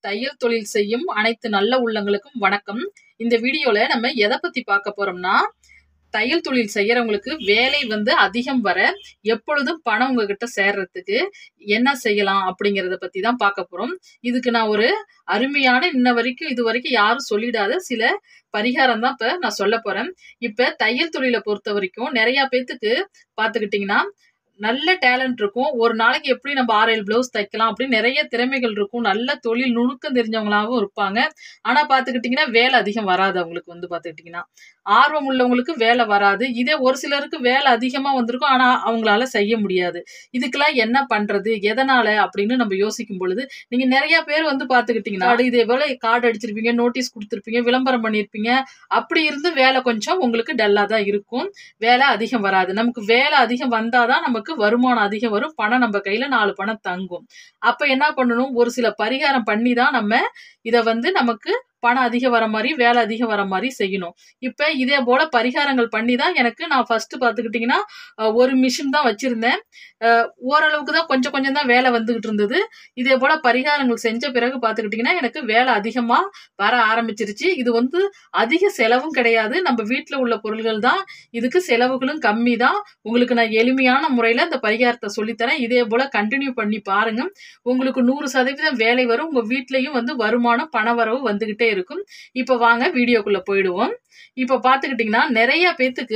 தையல் தொழில் செய்யும் அனைத்து நல்ல உள்ளங்களுக்கும் வணக்கம் இந்த வீடியோல நம்ம எதை பத்தி பார்க்க போறோம்னா தையல் தொழில் செய்யறவங்களுக்கு வேலை வந்து அதிகம் வர எப்பொழுதும் பணம் உங்ககிட்ட சேர்றதுக்கு என்ன செய்யலாம் அப்படிங்கறத பத்தி தான் பார்க்க போறோம் இதுக்கு நான் ஒரு அருமையான இன்ன வரைக்கும் இது வரைக்கும் யாரும் சொல்லிடாத சில பரிகாரம் தான் இப்ப நான் சொல்ல போறேன் இப்ப தையல் தொழிலை பொறுத்த வரைக்கும் நிறைய பேத்துக்கு பாத்துக்கிட்டீங்கன்னா நல்ல டேலண்ட் இருக்கும் ஒரு நாளைக்கு எப்படி நம்ம ஆரேழு பிளவுஸ் தைக்கலாம் அப்படின்னு நிறைய திறமைகள் இருக்கும் நல்ல தொழில் நுணுக்கம் தெரிஞ்சவங்களாகவும் இருப்பாங்க ஆனா பாத்துக்கிட்டீங்கன்னா வேலை அதிகம் வராது அவங்களுக்கு வந்து பாத்துக்கிட்டீங்கன்னா ஆர்வம் உள்ளவங்களுக்கு வேலை வராது இதே ஒரு சிலருக்கு வேலை அதிகமா வந்திருக்கும் ஆனா அவங்களால செய்ய முடியாது இதுக்கெல்லாம் என்ன பண்றது எதனால அப்படின்னு நம்ம யோசிக்கும் பொழுது நீங்க நிறைய பேர் வந்து பாத்துக்கிட்டீங்கன்னா இதே போல கார்டு அடிச்சிருப்பீங்க நோட்டீஸ் கொடுத்துருப்பீங்க விளம்பரம் பண்ணியிருப்பீங்க அப்படி இருந்து வேலை கொஞ்சம் உங்களுக்கு டல்லா தான் இருக்கும் வேலை அதிகம் வராது நமக்கு வேலை அதிகம் வந்தாதான் நமக்கு வருமானம் அதிகம் வரும் பணம் நம்ம கையில நாலு பணம் தங்கும் அப்ப என்ன பண்ணணும் ஒரு சில பரிகாரம் பண்ணி தான் நம்ம இத வந்து நமக்கு பணம் அதிகம் வர மாதிரி வேலை அதிகம் வர மாதிரி செய்யணும் இப்ப இதே போல பரிகாரங்கள் பண்ணி தான் எனக்கு நான் ஃபர்ஸ்ட் பாத்துக்கிட்டீங்கன்னா அஹ், ஒரு மிஷின் தான் வச்சிருந்தேன் அஹ், ஓரளவுக்கு தான் கொஞ்சம் கொஞ்சம் தான் வேலை வந்துகிட்டு இருந்தது இதே போல பரிகாரங்கள் செஞ்ச பிறகு பாத்துக்கிட்டீங்கன்னா எனக்கு வேலை அதிகமா வர ஆரம்பிச்சிருச்சு இது வந்து அதிக செலவும் கிடையாது நம்ம வீட்ல உள்ள பொருள்கள் தான் இதுக்கு செலவுகளும் கம்மி தான் உங்களுக்கு நான் எளிமையான முறையில இந்த பரிகாரத்தை சொல்லித்தரேன் இதே போல கண்டினியூ பண்ணி பாருங்க உங்களுக்கு நூறு சதவீதம் வேலை வரும் உங்க வீட்லயும் வந்து வருமானம் பண வரவு வந்துகிட்டே இருக்கும் இப்ப வாங்க வீடியோக்குள்ள போயிடுவோம் இப்ப பாத்துக்கிட்டீங்கன்னா நிறைய பேத்துக்கு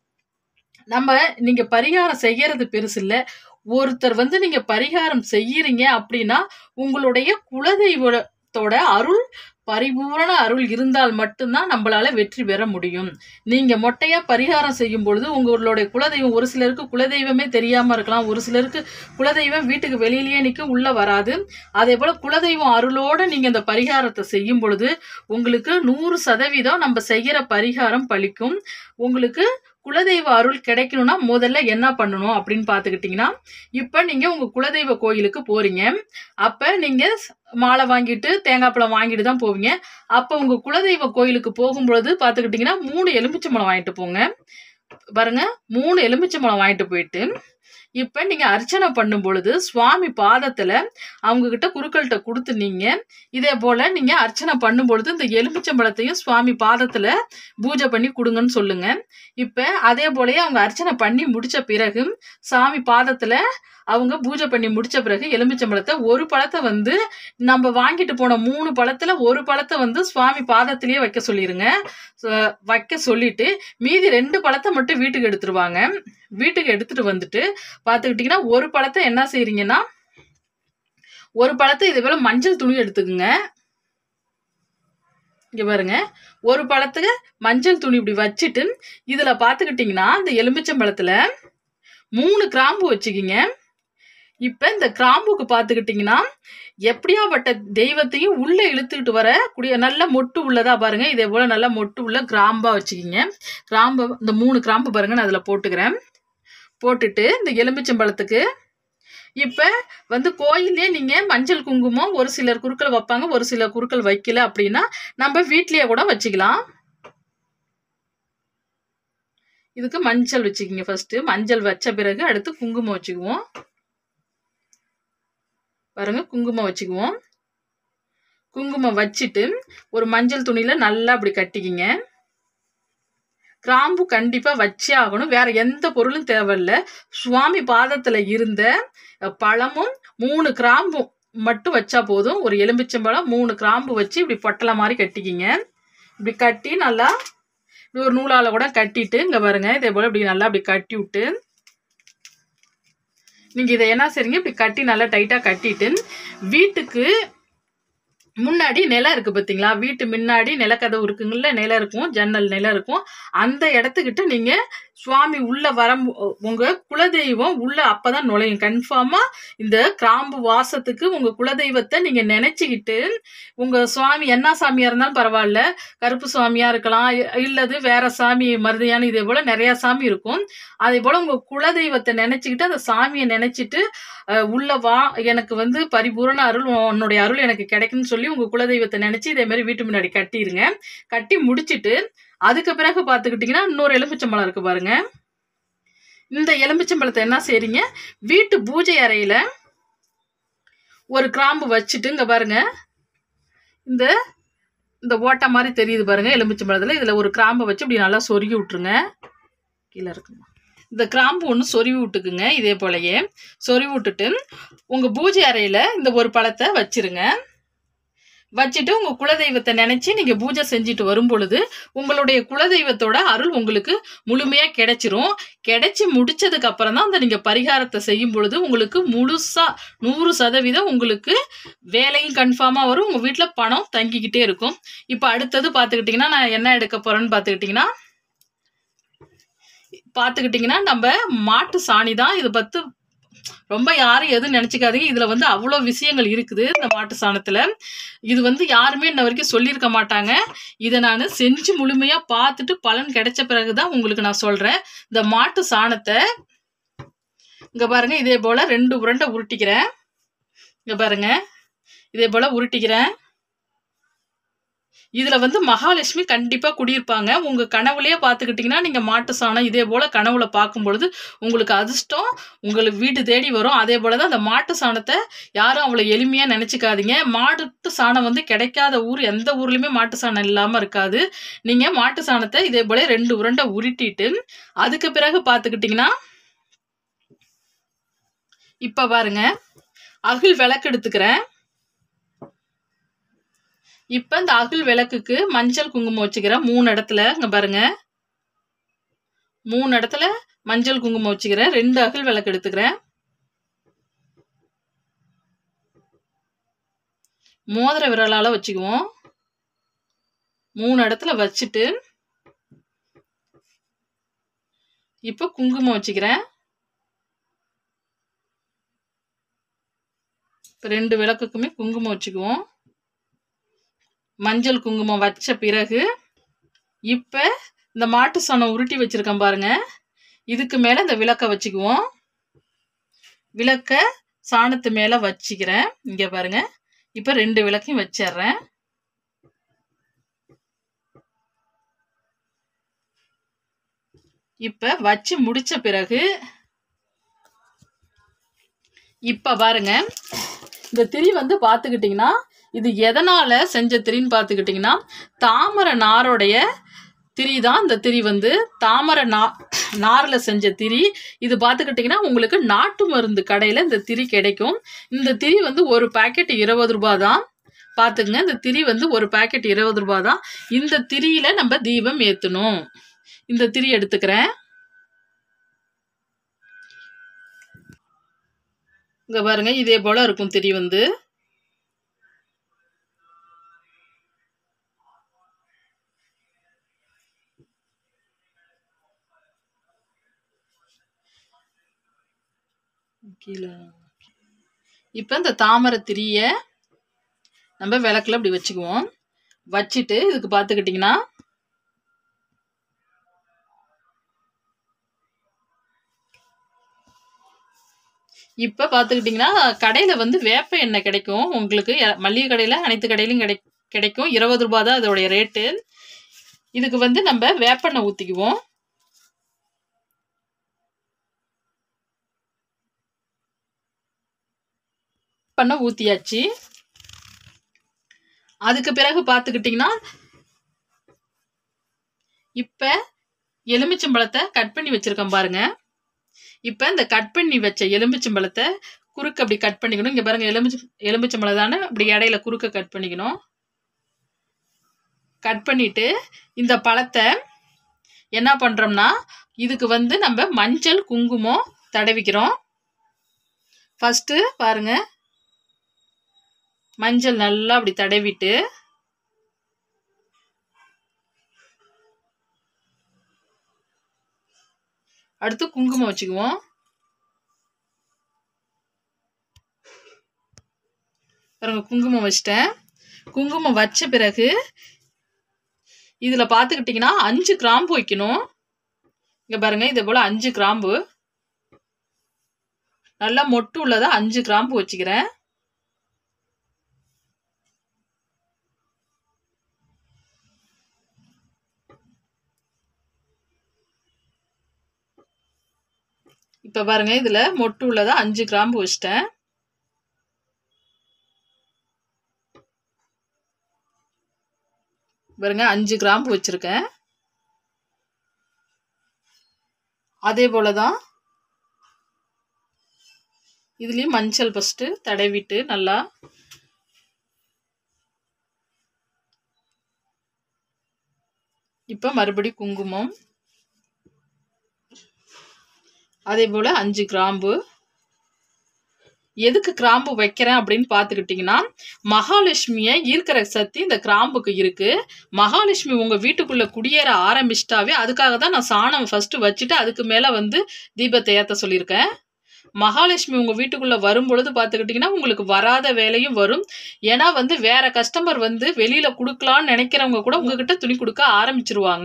நம்ம நீங்க பரிகாரம் செய்யறது பெருசு இல்ல ஒருத்தர் வந்து நீங்க பரிகாரம் செய்யறீங்க அப்படின்னா உங்களுடைய குலதெய்வத்தோட அருள் பரிபூரண அருள் இருந்தால் மட்டும்தான் நம்மளால வெற்றி பெற முடியும் நீங்க மொட்டையா பரிகாரம் செய்யும் பொழுது உங்களுடைய குலதெய்வம் ஒரு சிலருக்கு குலதெய்வமே தெரியாம இருக்கலாம் ஒரு சிலருக்கு குலதெய்வம் வீட்டுக்கு வெளியிலேயே நிற்கும் உள்ள வராது அதே போல குலதெய்வம் அருளோட நீங்க இந்த பரிகாரத்தை செய்யும் பொழுது உங்களுக்கு நூறு சதவீதம் நம்ம செய்யற பரிகாரம் பலிக்கும் உங்களுக்கு குலதெய்வ அருள் கிடைக்கணும்னா முதல்ல என்ன பண்ணணும் அப்படின்னு பார்த்துக்கிட்டிங்கன்னா இப்போ நீங்கள் உங்கள் குலதெய்வ கோயிலுக்கு போறீங்க அப்போ நீங்கள் மாலை வாங்கிட்டு தேங்காய் பழம் வாங்கிட்டு தான் போவீங்க அப்போ உங்கள் குலதெய்வ கோயிலுக்கு போகும்பொழுது பார்த்துக்கிட்டிங்கன்னா மூணு எலுமிச்சம்பழம் வாங்கிட்டு போங்க பாருங்க மூணு எலுமிச்சம்பழம் வாங்கிட்டு போயிட்டு இப்போ நீங்கள் அர்ச்சனை பண்ணும் பொழுது சுவாமி பாதத்தில் அவங்க கிட்ட குருக்கள்கிட்ட கொடுத்து நீங்க இதே போல நீங்க அர்ச்சனை பண்ணும் பொழுது இந்த எலுமிச்சம்பழத்தையும் சுவாமி பாதத்துல பூஜை பண்ணி கொடுங்கன்னு சொல்லுங்க இப்ப அதே போலயே அவங்க அர்ச்சனை பண்ணி முடிச்ச பிறகு சாமி பாதத்துல அவங்க பூஜை பண்ணி முடிச்ச பிறகு எலுமிச்சம்பழத்தை ஒரு பழத்தை வந்து நம்ம வாங்கிட்டு போன மூணு பழத்துல ஒரு பழத்தை வந்து சுவாமி பாதத்திலேயே வைக்க சொல்லிருங்க ச- வைக்க சொல்லிட்டு மீதி ரெண்டு பழத்தை மட்டும் வீட்டுக்கு எடுத்துருவாங்க வீட்டுக்கு எடுத்துட்டு வந்துட்டு பார்த்துக்கிட்டிங்கன்னா ஒரு பழத்தை என்ன செய்றீங்கன்னா ஒரு பழத்தை இதே போல மஞ்சள் துணி எடுத்துக்குங்க இங்க பாருங்க ஒரு பழத்துக்கு மஞ்சள் துணி இப்படி வச்சுட்டு இதுல பாத்துக்கிட்டீங்கன்னா இந்த எலுமிச்சம்பழத்துல மூணு கிராம்பு வச்சுக்கிங்க இப்ப இந்த கிராம்புக்கு பாத்துக்கிட்டீங்கன்னா எப்படியாப்பட்ட தெய்வத்தையும் உள்ள இழுத்துக்கிட்டு வர கூடிய நல்ல மொட்டு உள்ளதா பாருங்க இதே போல நல்ல மொட்டு உள்ள கிராம்பா வச்சுக்கிங்க கிராம்பு இந்த மூணு கிராம்பு பாருங்க நான் அதுல போட்டுக்கிறேன் போட்டுட்டு இந்த எலுமிச்சம்பழத்துக்கு இப்ப வந்து கோயிலே நீங்க மஞ்சள் குங்குமம் ஒரு சிலர் குருக்கள் வைப்பாங்க ஒரு சிலர் குருக்கள் வைக்கல அப்படின்னா நம்ம வீட்லயே கூட வச்சுக்கலாம் இதுக்கு மஞ்சள் வச்சுக்கிங்க ஃபர்ஸ்ட் மஞ்சள் வச்ச பிறகு அடுத்து குங்குமம் வச்சுக்குவோம் பாருங்க குங்குமம் வச்சுக்குவோம் குங்குமம் வச்சுட்டு ஒரு மஞ்சள் துணியில நல்லா அப்படி கட்டிக்கிங்க கிராம்பு கண்டிப்பா வச்சே ஆகணும் வேற எந்த பொருளும் தேவையில்ல சுவாமி பாதத்துல இருந்த அஹ், பழமும் மூணு கிராம்பும் மட்டும் வச்சா போதும் ஒரு எலும்பிச்சம்பழம் மூணு கிராம்பு வச்சு இப்படி பொட்டலை மாதிரி கட்டிக்கிங்க இப்படி கட்டி நல்லா இப்படி ஒரு நூலால கூட கட்டிட்டு இங்க பாருங்க இதே போல இப்படி நல்லா இப்படி கட்டி விட்டு நீங்க இதை என்ன செய்றீங்க இப்படி கட்டி நல்லா டைட்டா கட்டிட்டு வீட்டுக்கு முன்னாடி நிலம் இருக்கு பாத்தீங்களா வீட்டு முன்னாடி நிலக்கதவு இருக்குங்கல்ல நிலம் இருக்கும் ஜன்னல் நிலம் இருக்கும் அந்த இடத்துக்கிட்ட நீங்க சுவாமி உள்ள வர உங்க குலதெய்வம் உள்ள அப்பதான் நுழையும் கன்ஃபார்மா இந்த கிராம்பு வாசத்துக்கு உங்க குலதெய்வத்தை நீங்க நினைச்சுக்கிட்டு உங்க சுவாமி என்ன சாமியா இருந்தாலும் பரவாயில்ல கருப்பு சுவாமியா இருக்கலாம் இ- இல்லது வேற சாமி மருதையான இதே போல நிறைய சாமி இருக்கும் அதே போல உங்க குலதெய்வத்தை நினைச்சுக்கிட்டு அந்த சாமியை நினைச்சிட்டு அஹ், உள்ள வா எனக்கு வந்து பரிபூரண அருள் உன்னுடைய அருள் எனக்கு கிடைக்கும்னு சொல்லி உங்க குலதெய்வத்தை நினைச்சு இதே மாதிரி வீட்டு முன்னாடி கட்டிருங்க கட்டி முடிச்சிட்டு அதுக்கு பிறகு பாத்துக்கிட்டீங்கன்னா இன்னொரு எலுமிச்சம்பழம் இருக்கு பாருங்க இந்த எலுமிச்சம்பழத்தை என்ன செய்றீங்க வீட்டு பூஜை அறையில ஒரு கிராம்பு வச்சுட்டு இங்க பாருங்க இந்த இந்த ஓட்டை மாதிரி தெரியுது பாருங்க எலுமிச்சை பழத்தில் இதில் ஒரு கிராம்பை வச்சு இப்படி நல்லா சொருகி விட்ருங்க கீழே இருக்குமா இந்த கிராம்பு ஒன்று சொருவி விட்டுக்குங்க இதே போலயே சொருவி விட்டுட்டு உங்கள் பூஜை அறையில் இந்த ஒரு பழத்தை வச்சிருங்க வச்சுட்டு உங்கள் குலதெய்வத்தை நினச்சி நீங்கள் பூஜை செஞ்சுட்டு வரும் பொழுது உங்களுடைய குலதெய்வத்தோட அருள் உங்களுக்கு முழுமையாக கிடைச்சிரும் கிடைச்சி முடிச்சதுக்கு அப்புறம் தான் அந்த நீங்கள் பரிகாரத்தை செய்யும் பொழுது உங்களுக்கு முழுசாக நூறு சதவீதம் உங்களுக்கு வேலையும் கன்ஃபார்மாக வரும் உங்கள் வீட்டில் பணம் தங்கிக்கிட்டே இருக்கும் இப்போ அடுத்தது பார்த்துக்கிட்டிங்கன்னா நான் என்ன எடுக்க போகிறேன்னு பார்த்துக்கிட்டிங்கன்னா பார்த்துக்கிட்டிங்கன்னா நம்ம மாட்டு சாணி தான் இது பத்து ரொம்ப யாரும் எதுவும் நினச்சிக்காதீங்க இதில் வந்து அவ்வளோ விஷயங்கள் இருக்குது இந்த மாட்டு சாணத்தில் இது வந்து யாருமே இன்ன வரைக்கும் சொல்லியிருக்க மாட்டாங்க இதை நான் செஞ்சு முழுமையாக பார்த்துட்டு பலன் கிடைச்ச பிறகு தான் உங்களுக்கு நான் சொல்கிறேன் இந்த மாட்டு சாணத்தை இங்கே பாருங்க இதே போல் ரெண்டு உருண்டை உருட்டிக்கிறேன் இங்கே பாருங்க இதே போல் உருட்டிக்கிறேன் இதில் வந்து மகாலட்சுமி கண்டிப்பாக குடியிருப்பாங்க உங்கள் கனவுலேயே பார்த்துக்கிட்டிங்கன்னா நீங்கள் மாட்டு சாணம் இதே போல் கனவுல பார்க்கும் பொழுது உங்களுக்கு அதிர்ஷ்டம் உங்களுக்கு வீட்டு தேடி வரும் அதே போல் தான் அந்த மாட்டு சாணத்தை யாரும் அவ்வளோ எளிமையாக நினச்சிக்காதீங்க மாட்டு சாணம் வந்து கிடைக்காத ஊர் எந்த ஊர்லேயுமே மாட்டு சாணம் இல்லாமல் இருக்காது நீங்கள் மாட்டு சாணத்தை இதே போல் ரெண்டு உருண்டை உருட்டிட்டு அதுக்கு பிறகு பார்த்துக்கிட்டிங்கன்னா இப்போ பாருங்க அகில் விளக்கு எடுத்துக்கிறேன் இப்போ இந்த அகில் விளக்குக்கு மஞ்சள் குங்குமம் வச்சுக்கிறேன் மூணு இடத்துல இங்கே பாருங்க மூணு இடத்துல மஞ்சள் குங்குமம் வச்சுக்கிறேன் ரெண்டு அகில் விளக்கு எடுத்துக்கிறேன் மோதிர விரலால வச்சுக்குவோம் மூணு இடத்துல வச்சுட்டு இப்போ குங்குமம் வச்சுக்கிறேன் இப்போ ரெண்டு விளக்குக்குமே குங்குமம் வச்சுக்குவோம் மஞ்சள் குங்குமம் வச்ச பிறகு இப்போ இந்த மாட்டு சாணம் உருட்டி வச்சிருக்கேன் பாருங்க இதுக்கு மேலே இந்த விளக்கை வச்சுக்குவோம் விளக்க சாணத்து மேலே வச்சுக்கிறேன் இங்கே பாருங்க இப்போ ரெண்டு விளக்கையும் வச்சிடுறேன் இப்போ வச்சு முடிச்ச பிறகு இப்போ பாருங்க இந்த திரி வந்து பார்த்துக்கிட்டிங்கன்னா இது எதனால் செஞ்ச திரின்னு பார்த்துக்கிட்டிங்கன்னா தாமரை நாரோடைய திரி தான் இந்த திரி வந்து தாமரை நா நாரில் செஞ்ச திரி இது பார்த்துக்கிட்டிங்கன்னா உங்களுக்கு நாட்டு மருந்து கடையில் இந்த திரி கிடைக்கும் இந்த திரி வந்து ஒரு பாக்கெட் இருபது ரூபா தான் பார்த்துக்குங்க இந்த திரி வந்து ஒரு பாக்கெட் இருபது ரூபா தான் இந்த திரியில் நம்ம தீபம் ஏற்றணும் இந்த திரி எடுத்துக்கிறேன் இங்கே பாருங்க இதே போல் இருக்கும் திரி வந்து கீழே இப்போ இந்த தாமரை திரியை நம்ம விளக்குல இப்படி வச்சுக்குவோம் வச்சுட்டு இதுக்கு பார்த்துக்கிட்டிங்கன்னா இப்போ பார்த்துக்கிட்டிங்கன்னா கடையில் வந்து வேப்ப எண்ணெய் கிடைக்கும் உங்களுக்கு எ- மளிகை கடையில் அனைத்து கடையிலும் கிடை கிடைக்கும் இருபது ரூபா தான் அதோடைய ரேட்டு இதுக்கு வந்து நம்ம வேப்பெண்ணெய் ஊற்றிக்குவோம் பண்ண ஊற்றியாச்சு அதுக்கு பிறகு பார்த்துக்கிட்டிங்கன்னா இப்போ எலுமிச்சம்பழத்தை கட் பண்ணி வச்சுருக்கேன் பாருங்க இப்போ இந்த கட் பண்ணி வச்ச எலுமிச்சம்பழத்தை குறுக்க அப்படி கட் பண்ணிக்கணும் இங்கே பாருங்க எலுமிச்ச எலுமிச்சம்பழம் தானே இப்படி இடையில குறுக்க கட் பண்ணிக்கணும் கட் பண்ணிட்டு இந்த பழத்தை என்ன பண்ணுறோம்னா இதுக்கு வந்து நம்ம மஞ்சள் குங்குமம் தடவிக்கிறோம் ஃபஸ்ட்டு பாருங்க மஞ்சள் நல்லா அப்படி தடவிட்டு அடுத்து குங்குமம் வச்சுக்குவோம் பாருங்க குங்குமம் வச்சிட்டேன் குங்குமம் வச்ச பிறகு இதில் பார்த்துக்கிட்டிங்கன்னா அஞ்சு கிராம்பு வைக்கணும் இங்கே பாருங்க இதே போல் அஞ்சு கிராம்பு நல்லா மொட்டு உள்ளதா அஞ்சு கிராம்பு வச்சுக்கிறேன் இப்போ பாருங்க இதில் மொட்டு உள்ளதா அஞ்சு கிராம்பு வச்சிட்டேன் பாருங்க அஞ்சு கிராம்பு வச்சுருக்கேன் அதே போல தான் இதுலேயும் மஞ்சள் ஃபஸ்ட்டு தடவிட்டு நல்லா இப்போ மறுபடி குங்குமம் அதே போல் அஞ்சு கிராம்பு எதுக்கு கிராம்பு வைக்கிறேன் அப்படின்னு பார்த்துக்கிட்டிங்கன்னா மகாலட்சுமியை ஈர்க்கிற சக்தி இந்த கிராம்புக்கு இருக்கு மகாலட்சுமி உங்க வீட்டுக்குள்ள குடியேற ஆரம்பிச்சிட்டாவே அதுக்காக தான் நான் சாணம் ஃபர்ஸ்ட் வச்சுட்டு அதுக்கு மேல வந்து தீபத்தை ஏத்த சொல்லியிருக்கேன் மகாலட்சுமி உங்க வீட்டுக்குள்ள வரும் பொழுது பார்த்துக்கிட்டிங்கன்னா உங்களுக்கு வராத வேலையும் வரும் ஏன்னா வந்து வேற கஸ்டமர் வந்து வெளியில கொடுக்கலான்னு நினைக்கிறவங்க கூட உங்ககிட்ட துணி கொடுக்க ஆரம்பிச்சிருவாங்க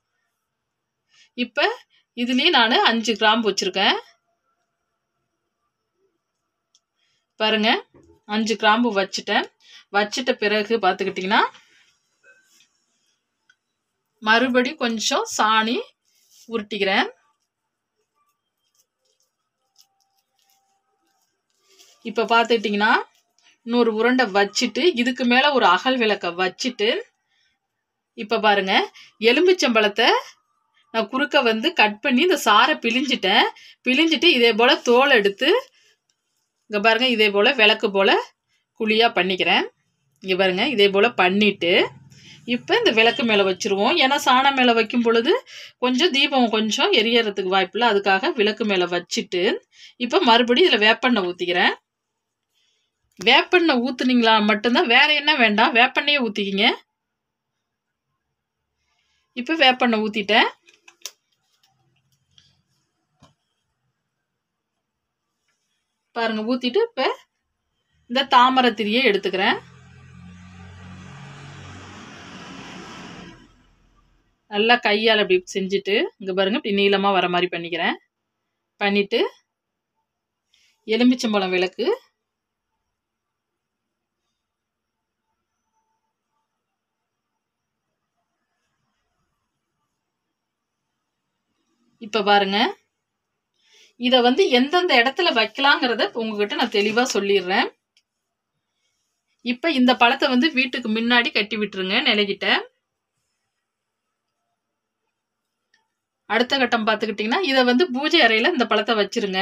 இப்ப இதுலயும் நான் அஞ்சு கிராம்பு வச்சிருக்கேன் பாருங்க அஞ்சு கிராம்பு வச்சுட்டேன் வச்சிட்ட பிறகு பார்த்துக்கிட்டிங்கன்னா மறுபடி கொஞ்சம் சாணி உருட்டிக்கிறேன் இப்போ பார்த்துக்கிட்டிங்கன்னா இன்னொரு உருண்டை வச்சுட்டு இதுக்கு மேலே ஒரு அகல் விளக்க வச்சுட்டு இப்போ பாருங்க எலும்பிச்சம்பழத்தை நான் குறுக்க வந்து கட் பண்ணி இந்த சாரை பிழிஞ்சிட்டேன் பிழிஞ்சிட்டு இதே போல் தோல் எடுத்து இங்கே பாருங்க இதே போல் விளக்கு போல் குழியாக பண்ணிக்கிறேன் இங்கே பாருங்க இதே போல் பண்ணிட்டு இப்போ இந்த விளக்கு மேலே வச்சுருவோம் ஏன்னா சாணம் மேலே வைக்கும் பொழுது கொஞ்சம் தீபம் கொஞ்சம் எரியறதுக்கு வாய்ப்பில்லை அதுக்காக விளக்கு மேலே வச்சுட்டு இப்போ மறுபடியும் இதில் வேப்பெண்ணெய் ஊற்றிக்கிறேன் வேப்பெண்ணெய் ஊற்றுனீங்களா மட்டும்தான் வேற என்ன வேண்டாம் வேப்பெண்ணையே ஊற்றிக்கிங்க இப்போ வேப்பெண்ணெய் ஊற்றிட்டேன் பாருங்க ஊற்றிட்டு இப்போ இந்த தாமரை திரியை எடுத்துக்கிறேன் நல்லா கையால் அப்படி செஞ்சுட்டு இங்கே பாருங்க இப்படி நீளமாக வர மாதிரி பண்ணிக்கிறேன் பண்ணிட்டு எலும்பிச்சம்பழம் விளக்கு இப்போ பாருங்க இதை வந்து எந்தெந்த இடத்துல வைக்கலாங்கிறத உங்ககிட்ட நான் தெளிவாக சொல்லிடுறேன் இப்போ இந்த பழத்தை வந்து வீட்டுக்கு முன்னாடி கட்டி விட்டுருங்க நிலைகிட்ட அடுத்த கட்டம் பார்த்துக்கிட்டிங்கன்னா இதை வந்து பூஜை அறையில் இந்த பழத்தை வச்சிருங்க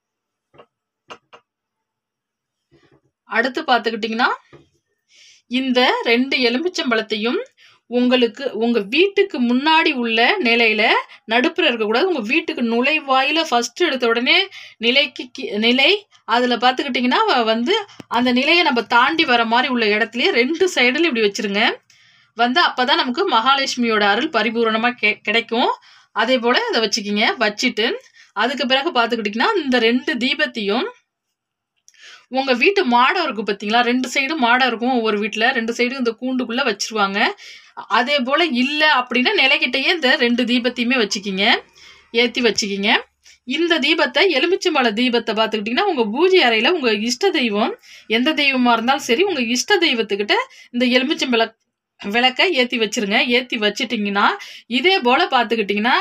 அடுத்து பார்த்துக்கிட்டிங்கன்னா இந்த ரெண்டு எலுமிச்சம்பழத்தையும் உங்களுக்கு உங்க வீட்டுக்கு முன்னாடி உள்ள நிலையில நடுப்புற இருக்கக்கூடாது உங்க வீட்டுக்கு நுழைவாயில ஃபர்ஸ்ட் எடுத்த உடனே நிலைக்கு கீ- நிலை அதுல பாத்துக்கிட்டீங்கன்னா வ- வந்து அந்த நிலையை நம்ம தாண்டி வர மாதிரி உள்ள இடத்துலயே ரெண்டு சைடுல இப்படி வச்சிருங்க வந்து அப்பதான் நமக்கு மகாலட்சுமியோட அருள் பரிபூரணமா கெ- கிடைக்கும் அதே போல இதை வச்சுக்கிங்க வச்சுட்டு அதுக்கு பிறகு பாத்துக்கிட்டீங்கன்னா இந்த ரெண்டு தீபத்தையும் உங்க வீட்டு மாடம் இருக்கு பாத்தீங்களா ரெண்டு சைடும் மாடம் இருக்கும் ஒவ்வொரு வீட்ல ரெண்டு சைடும் இந்த கூண்டுக்குள்ள வச்சிருவாங்க அதே போல இல்ல அப்படின்னா நிலைக்கிட்டயே இந்த ரெண்டு தீபத்தையுமே வச்சுக்கிங்க ஏத்தி வச்சுக்கிங்க இந்த தீபத்தை எலுமிச்சம்பழ தீபத்தை பார்த்துக்கிட்டிங்கன்னா உங்க பூஜை அறையில உங்க இஷ்ட தெய்வம் எந்த தெய்வமா இருந்தாலும் சரி உங்க இஷ்ட தெய்வத்துக்கிட்ட இந்த எலுமிச்சம்பழ விளக்க ஏத்தி வச்சிருங்க ஏத்தி வச்சிட்டிங்கன்னா இதே போல பார்த்துக்கிட்டிங்கன்னா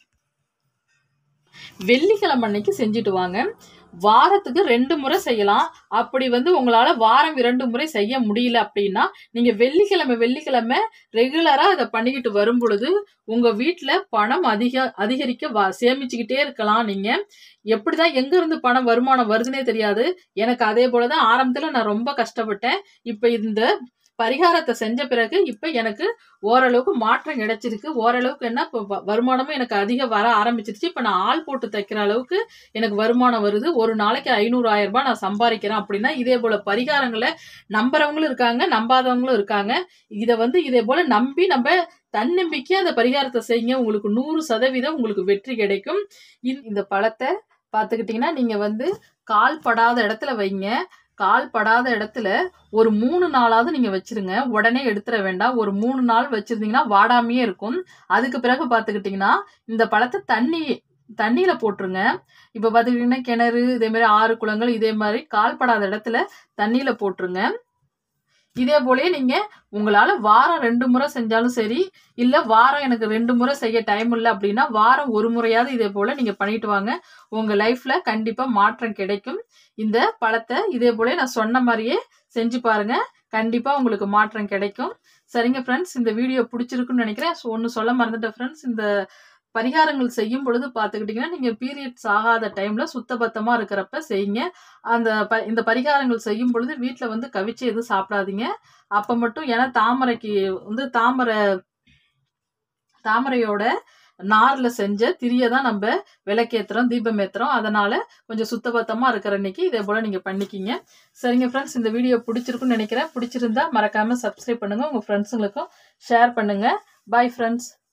வெள்ளிக்கிழமை அன்னைக்கு செஞ்சுட்டு வாங்க வாரத்துக்கு ரெண்டு முறை செய்யலாம் அப்படி வந்து உங்களால வாரம் இரண்டு முறை செய்ய முடியல அப்படின்னா நீங்க வெள்ளிக்கிழமை வெள்ளிக்கிழமை ரெகுலரா அதை பண்ணிக்கிட்டு வரும் பொழுது உங்க வீட்ல பணம் அதிக அதிகரிக்க வா சேமிச்சுக்கிட்டே இருக்கலாம் நீங்க எப்படிதான் எங்க இருந்து பணம் வருமானம் வருதுன்னே தெரியாது எனக்கு அதே போலதான் ஆரம்பத்துல நான் ரொம்ப கஷ்டப்பட்டேன் இப்ப இந்த பரிகாரத்தை செஞ்ச பிறகு இப்ப எனக்கு ஓரளவுக்கு மாற்றம் கிடைச்சிருக்கு ஓரளவுக்கு என்ன இப்ப வ- வருமானமும் எனக்கு அதிக வர ஆரம்பிச்சிருச்சு இப்ப நான் ஆள் போட்டு தைக்கிற அளவுக்கு எனக்கு வருமானம் வருது ஒரு நாளைக்கு ஐநூறு ஆயிரம் ரூபாய் நான் சம்பாதிக்கிறேன் அப்படின்னா இதே போல பரிகாரங்களை நம்புறவங்களும் இருக்காங்க நம்பாதவங்களும் இருக்காங்க இதை வந்து இதே போல நம்பி நம்ம தன்னம்பிக்கையா அந்த பரிகாரத்தை செய்யுங்க உங்களுக்கு நூறு சதவீதம் உங்களுக்கு வெற்றி கிடைக்கும் இந்த- இந்த பழத்தை பார்த்துக்கிட்டிங்கன்னா நீங்க வந்து கால் படாத இடத்துல வைங்க கால் படாத இடத்துல ஒரு மூணு நாளாவது நீங்க வச்சிருங்க உடனே எடுத்துட வேண்டாம் ஒரு மூணு நாள் வச்சிருந்தீங்கன்னா வாடாமையே இருக்கும் அதுக்கு பிறகு பார்த்துக்கிட்டிங்கன்னா இந்த பழத்தை தண்ணி தண்ணியில போட்டுருங்க இப்ப பாத்துக்கிட்டீங்கன்னா கிணறு இதே மாதிரி ஆறு குளங்கள் இதே மாதிரி கால் படாத இடத்துல தண்ணியில போட்டுருங்க இதே போலயே நீங்க உங்களால வாரம் ரெண்டு முறை செஞ்சாலும் சரி இல்ல வாரம் எனக்கு ரெண்டு முறை செய்ய டைம் இல்லை அப்படின்னா வாரம் ஒரு முறையாவது இதே போல நீங்க பண்ணிட்டு வாங்க உங்க லைஃப்ல கண்டிப்பா மாற்றம் கிடைக்கும் இந்த பழத்தை இதே போல நான் சொன்ன மாதிரியே செஞ்சு பாருங்க கண்டிப்பா உங்களுக்கு மாற்றம் கிடைக்கும் சரிங்க ஃப்ரெண்ட்ஸ் இந்த வீடியோ பிடிச்சிருக்குன்னு நினைக்கிறேன் ஸோ ஒன்று சொல்ல மறந்துட்டேன் ஃப்ரெண்ட்ஸ் இந்த பரிகாரங்கள் செய்யும் பொழுது பார்த்துக்கிட்டிங்கன்னா நீங்கள் பீரியட்ஸ் ஆகாத டைமில் சுத்தபத்தமாக இருக்கிறப்ப செய்யுங்க அந்த ப இந்த பரிகாரங்கள் செய்யும் பொழுது வீட்டில் வந்து கவிச்சு எதுவும் சாப்பிடாதீங்க அப்போ மட்டும் ஏன்னா தாமரைக்கு வந்து தாமரை தாமரையோட நாரில் செஞ்ச திரியை தான் நம்ம விளக்கேத்துறோம் தீபம் ஏத்துறோம் அதனால கொஞ்சம் சுத்தபத்தமாக இருக்கிற அன்னைக்கு இதே போல் நீங்கள் பண்ணிக்கிங்க சரிங்க ஃப்ரெண்ட்ஸ் இந்த வீடியோ பிடிச்சிருக்குன்னு நினைக்கிறேன் பிடிச்சிருந்தா மறக்காமல் சப்ஸ்கிரைப் பண்ணுங்கள் உங்கள் ஃப்ரெண்ட்ஸுங்களுக்கும் ஷேர் பண்ணுங்கள் பாய் ஃப்ரெண்ட்ஸ்